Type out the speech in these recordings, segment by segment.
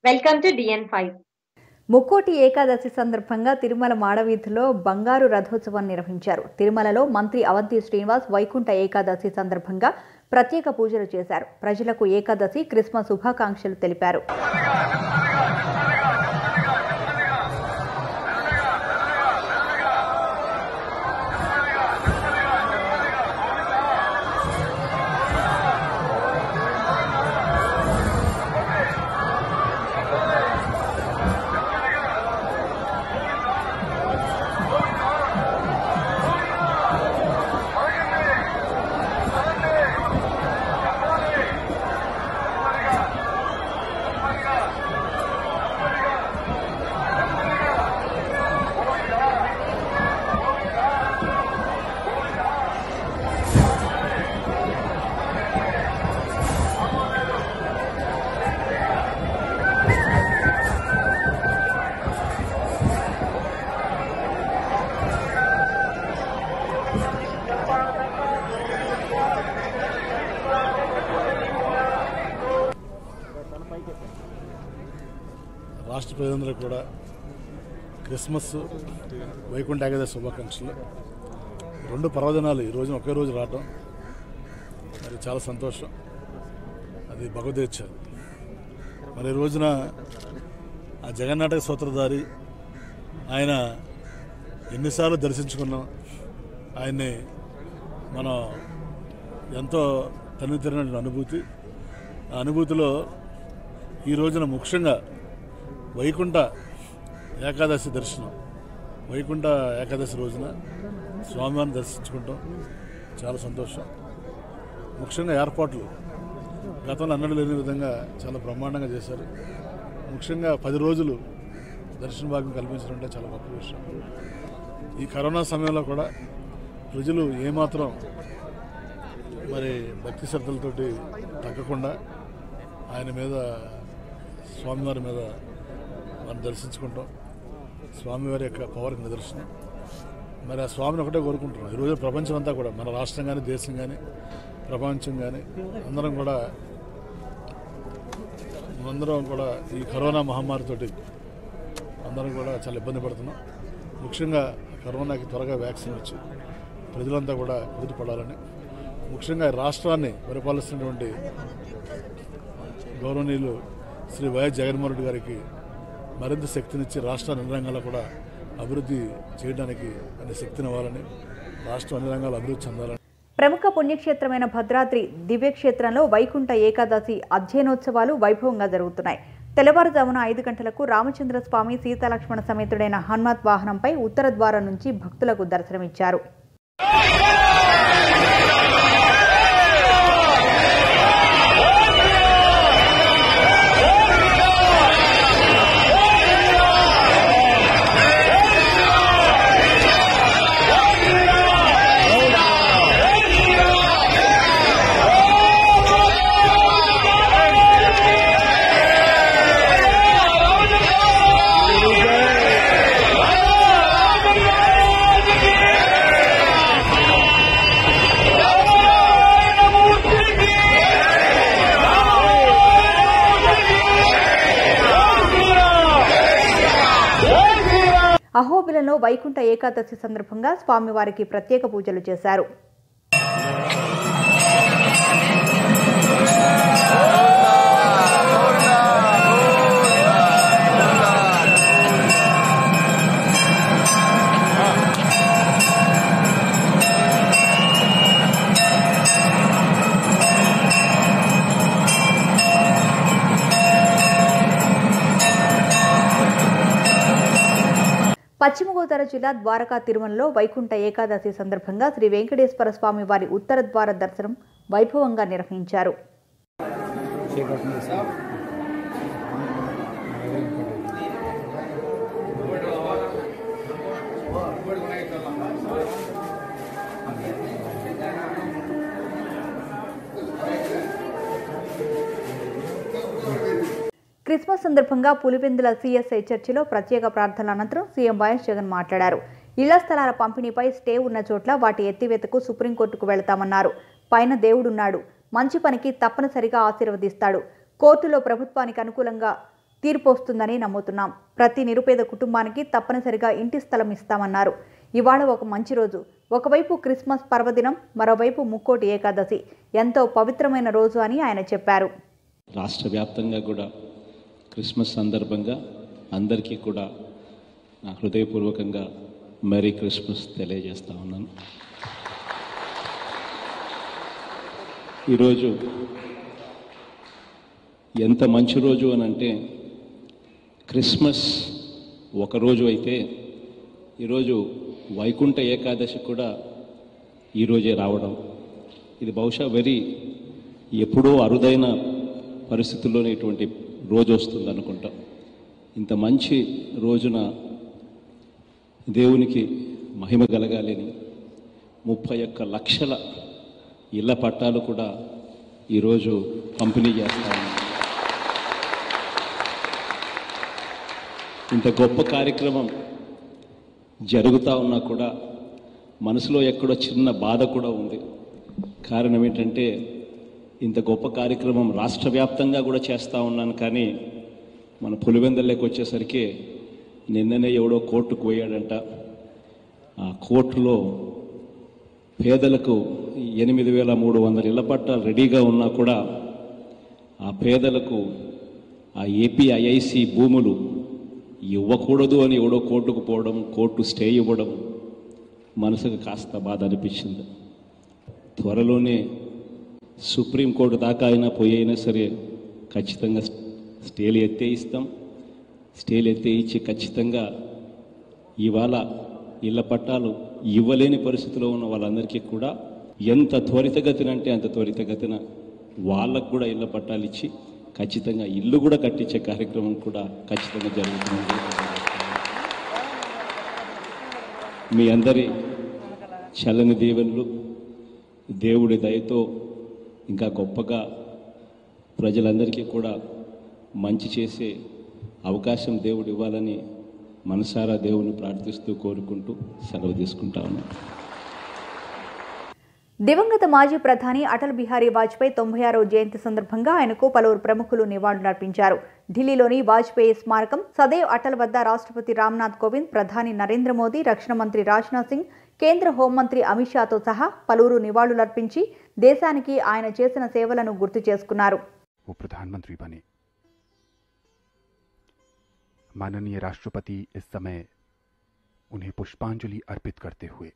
welcome to DN five Mukkoti Ekadasi సందర్భంగా తిరుమల మాడవీధిలో బంగారు రథోత్సవం నిర్వహించారు తిరుమలలో మంత్రి అవంతి శ్రీనివాస్ వైకుంఠ ఏకాదశి సందర్భంగా ప్రత్యేక పూజలు చేశారు ప్రజలకు ఏకాదశి క్రిస్మస్ శుభాకాంక్షలు తెలిపారు రాష్ట్ర ప్రజలందరూ కూడా క్రిస్మస్ వైకుంఠ ఏకాదశి శుభాకాంక్షలు రెండు పర్వదినాలు ఈ రోజున ఒకే రోజు రావటం మరి చాలా సంతోషం అది భగవద్గీత మరి ఈ రోజున ఆ జగన్నాటక సూత్రధారి ఆయన ఎన్నిసార్లు దర్శించుకున్నాం ఆయన్ని మనం ఎంతో తనివి తిరిగిన అనుభూతి ఆ అనుభూతిలో ఈ రోజున ముఖ్యంగా వైకుంఠ ఏకాదశి దర్శనం వైకుంఠ ఏకాదశి రోజున స్వామివారిని దర్శించుకుంటాం చాలా సంతోషం ముఖ్యంగా ఏర్పాట్లు గతంలో అన్నడు లేని విధంగా చాలా బ్రహ్మాండంగా చేశారు ముఖ్యంగా పది రోజులు దర్శన భాగం కల్పించడం అంటే చాలా గొప్ప విషయం ఈ కరోనా సమయంలో కూడా ప్రజలు ఏమాత్రం మరి భక్తి శ్రద్ధలతోటి తగ్గకుండా ఆయన మీద స్వామివారి మీద మనం దర్శించుకుంటాం స్వామివారి యొక్క పవర్కి నిదర్శనం మరి ఆ స్వామిని ఒకటే కోరుకుంటున్నాం ఈరోజు ప్రపంచం అంతా కూడా మన రాష్ట్రం కానీ దేశం కానీ ప్రపంచం కానీ అందరం కూడా అందరం కూడా ఈ కరోనా మహమ్మారితోటి అందరం కూడా చాలా ఇబ్బంది పడుతున్నాం ముఖ్యంగా కరోనాకి త్వరగా వ్యాక్సిన్ వచ్చి ప్రజలంతా కూడా కుదుటపడాలని ముఖ్యంగా ఈ రాష్ట్రాన్ని పరిపాలిస్తున్నటువంటి గౌరవనీయులు శ్రీ వైఎస్ జగన్మోహన్ రెడ్డి గారికి మరింత శక్తినిచ్చి రాష్ట్ర అన్ని రంగాల్లో కూడా అభివృద్ధి చేయడానికి అనే శక్తిని ఇవ్వాలని రాష్ట్రం అన్ని రంగాలు అభివృద్ధి చెందాలని ప్రముఖ పుణ్యక్షేత్రమైన భద్రాద్రి దివ్యక్షేత్రంలో వైకుంఠ ఏకాదశి అధ్యయనోత్సవాలు వైభవంగా జరుగుతున్నాయి తెల్లవారుజామున ఐదు గంటలకు రామచంద్ర స్వామి సీతాలక్ష్మణ సమేతుడైన హనుమత్ వాహనంపై ఉత్తర ద్వారం నుంచి భక్తులకు దర్శనమిచ్చారు అహోబిలలో వైకుంఠ ఏకాదశి సందర్భంగా స్వామివారికి ప్రత్యేక పూజలు చేశారు పశ్చిమ గోదావరి జిల్లా ద్వారకా తిరుమలలో వైకుంఠ ఏకాదశి సందర్భంగా శ్రీ వెంకటేశ్వర స్వామి వారి ఉత్తర ద్వార దర్శనం వైభవంగా నిర్వహించారు క్రిస్మస్ సందర్భంగా పులివెందుల సిఎస్ఐ చర్చిలో ప్రత్యేక ప్రార్థనల అనంతరం సీఎం వైఎస్ జగన్ మాట్లాడారు ఇళ్ల స్థలాల పంపిణీపై స్టే ఉన్న చోట్ల వాటి ఎత్తివేతకు సుప్రీంకోర్టుకు వెళతామన్నారు పైన దేవుడున్నాడు మంచి పనికి తప్పనిసరిగా ఆశీర్వదిస్తాడు కోర్టులో ప్రభుత్వానికి అనుకూలంగా తీర్పు వస్తుందని నమ్ముతున్నాం ప్రతి నిరుపేద కుటుంబానికి తప్పనిసరిగా ఇంటి స్థలం ఇస్తామన్నారు ఇవాళ ఒక మంచి రోజు ఒకవైపు క్రిస్మస్ పర్వదినం మరోవైపు ముక్కోటి ఏకాదశి ఎంతో పవిత్రమైన రోజు అని ఆయన చెప్పారు రాష్ట్ర వ్యాప్తంగా కూడా క్రిస్మస్ సందర్భంగా అందరికీ కూడా నా హృదయపూర్వకంగా మెరీ క్రిస్మస్ తెలియజేస్తా ఉన్నాను ఈరోజు ఎంత మంచి రోజు అని అంటే క్రిస్మస్ ఒకరోజు అయితే ఈరోజు వైకుంఠ ఏకాదశి కూడా ఈరోజే రావడం ఇది బహుశా వెరీ ఎప్పుడో అరుదైన పరిస్థితుల్లోనే ఇటువంటి రోజు వస్తుంది అనుకుంటాం ఇంత మంచి రోజున దేవునికి మహిమ కలగాలని ముప్పై ఒక్క లక్షల ఇళ్ల పట్టాలు కూడా ఈరోజు పంపిణీ చేస్తా ఉన్నాం ఇంత గొప్ప కార్యక్రమం జరుగుతూ ఉన్నా కూడా మనసులో ఎక్కడో చిన్న బాధ కూడా ఉంది కారణం ఏంటంటే ఇంత గొప్ప కార్యక్రమం రాష్ట్ర వ్యాప్తంగా కూడా చేస్తూ ఉన్నాను కానీ మన పులివెందల్లోకి వచ్చేసరికి నిన్ననే ఎవడో కోర్టుకు పోయాడంట ఆ కోర్టులో పేదలకు ఎనిమిది వేల మూడు వందల ఇళ్ల పట్టాలు రెడీగా ఉన్నా కూడా ఆ పేదలకు ఆ ఏపీఐఐసి భూములు ఇవ్వకూడదు అని ఎవడో కోర్టుకు పోవడం కోర్టు స్టే ఇవ్వడం మనసుకు కాస్త బాధ అనిపించింది త్వరలోనే సుప్రీంకోర్టు దాకా అయినా పోయి అయినా సరే ఖచ్చితంగా స్టేలు ఎత్తే ఇస్తాం స్టేలు ఎత్తే ఇచ్చి ఖచ్చితంగా ఇవాళ ఇళ్ల పట్టాలు ఇవ్వలేని పరిస్థితిలో ఉన్న వాళ్ళందరికీ కూడా ఎంత త్వరితగతిన అంటే అంత త్వరితగతిన వాళ్ళకు కూడా ఇళ్ల పట్టాలు ఇచ్చి ఖచ్చితంగా ఇల్లు కూడా కట్టించే కార్యక్రమం కూడా ఖచ్చితంగా జరుగుతుంది మీ అందరి చల్లని దీవెనలు దేవుడి దయతో ఇంకా గొప్పగా ప్రజలందరికీ కూడా మంచి చేసే అవకాశం దేవుడు ఇవ్వాలని మనసారా దేవుని ప్రార్థిస్తూ కోరుకుంటూ సెలవు తీసుకుంటా ఉన్నాను దివంగత మాజీ ప్రధాని అటల్ బిహారీ వాజ్పేయి తొంభై ఆరో జయంతి సందర్భంగా ఆయనకు పలువురు ప్రముఖులు నివాళులర్పించారు ఢిల్లీలోని వాజ్పేయి స్మారకం సదైవ్ అటల్ వద్ద రాష్ట్రపతి రామ్నాథ్ కోవింద్ ప్రధాని నరేంద్ర మోదీ రక్షణ మంత్రి రాజ్నాథ్ సింగ్ కేంద్ర హోంమంత్రి అమిత్ షాతో సహా పలువురు నివాళులర్పించి దేశానికి ఆయన చేసిన సేవలను గుర్తు చేసుకున్నారు वो प्रधानमंत्री बने माननीय राष्ट्रपति इस समय उन्हें पुष्पांजलि अर्पित करते हुए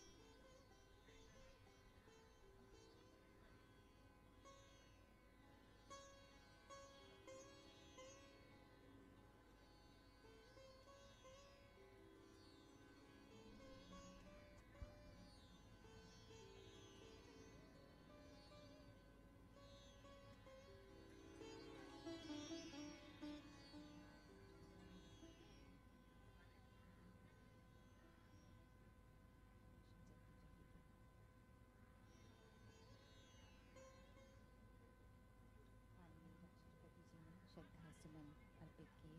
श्रद्धा सुमन अर्पित किए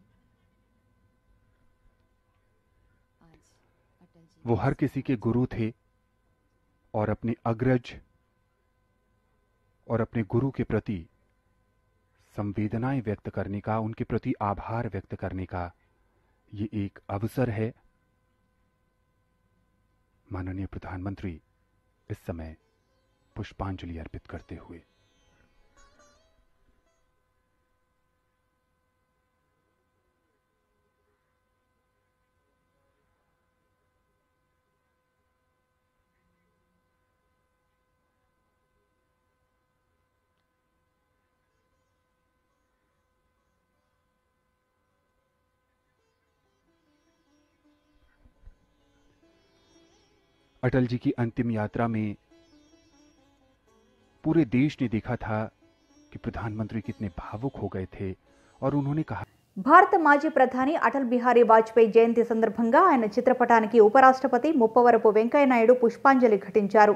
आज अटल जी वो हर किसी के गुरु थे और अपने अग्रज और अपने गुरु के प्रति संवेदनाएं व्यक्त करने का उनके प्रति आभार व्यक्त करने का ये एक अवसर है माननीय प्रधानमंत्री इस समय पुष्पांजलि अर्पित करते हुए अटल जी की अंतिम यात्रा में पूरे देश ने देखा था कि प्रधानमंत्री कितने भावुक हो गए थे और उन्होंने कहा భారత మాజీ ప్రధాని అటల్ బిహారీ వాజ్పేయి జయంతి సందర్భంగా ఆయన చిత్రపటానికి ఉపరాష్ట్రపతి ముప్పవరపు వెంకయ్యనాయుడు పుష్పాంజలి ఘటించారు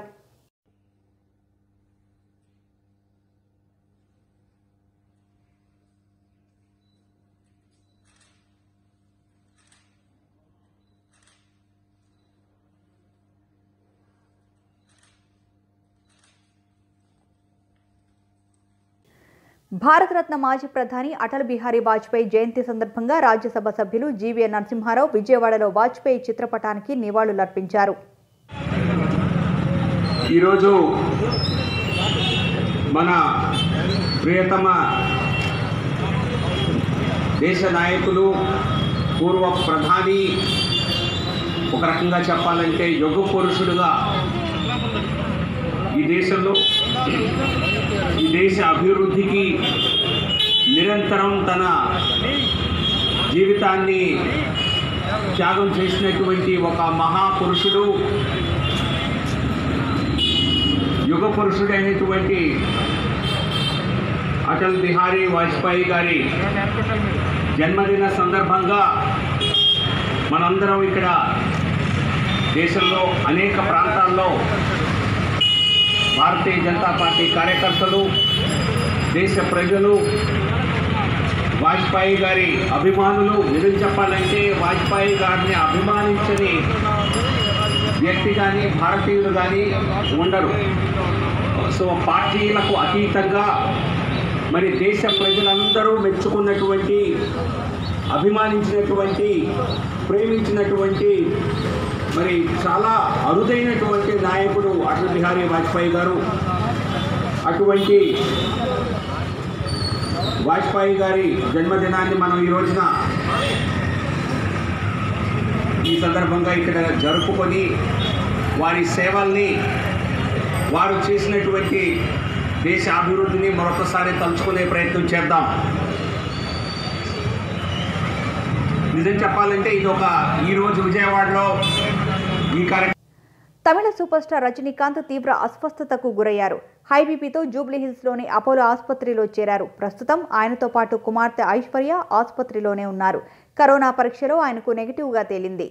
భారతరత్న మాజీ ప్రధాని అటల్ బిహారీ వాజ్పేయి జయంతి సందర్భంగా రాజ్యసభ సభ్యులు జీవీ నరసింహారావు విజయవాడలో వాజ్పేయి చిత్రపటానికి నివాళులర్పించారు ఈరోజు మన ప్రియతమ దేశ నాయకులు పూర్వ ప్రధాని ఒక రకంగా చెప్పాలంటే యుగ పురుషుడుగా ఈ దేశంలో ఈ దేశ అభివృద్ధికి నిరంతరం తన జీవితాన్ని త్యాగం చేసినటువంటి ఒక మహాపురుషుడు యుగ పురుషుడైనటువంటి అటల్ బిహారీ వాజ్పేయి గారి జన్మదిన సందర్భంగా మనందరం ఇక్కడ దేశంలో అనేక ప్రాంతాల్లో భారతీయ జనతా పార్టీ కార్యకర్తలు దేశ ప్రజలు వాజ్పేయి గారి అభిమానులు నిజం చెప్పాలంటే వాజ్పేయి గారిని అభిమానించని వ్యక్తి కానీ భారతీయులు కానీ ఉండరు సో పార్టీలకు అతీతంగా మరి దేశ ప్రజలందరూ మెచ్చుకున్నటువంటి అభిమానించినటువంటి ప్రేమించినటువంటి మరి చాలా అరుదైనటువంటి నాయకుడు అటల్ బిహారీ వాజ్పేయి గారు అటువంటి వాజ్పేయి గారి జన్మదినాన్ని మనం ఈ రోజున ఈ సందర్భంగా ఇక్కడ జరుపుకొని వారి సేవల్ని వారు చేసినటువంటి దేశ అభివృద్ధిని మరొకసారి తలుచుకునే ప్రయత్నం చేద్దాం నిజం చెప్పాలంటే ఇది ఒక ఈరోజు విజయవాడలో ఈ కార్యక్రమం తమిళ సూపర్ స్టార్ రజనీకాంత్ తీవ్ర అస్వస్థతకు గురయ్యారు హై బీపీతో జూబ్లీహిల్స్లోని అపోలో ఆసుపత్రిలో చేరారు ప్రస్తుతం ఆయనతో పాటు కుమార్తె ఐశ్వర్య ఆసుపత్రిలోనే ఉన్నారు కరోనా పరీక్షలో ఆయనకు నెగిటివ్గా తేలింది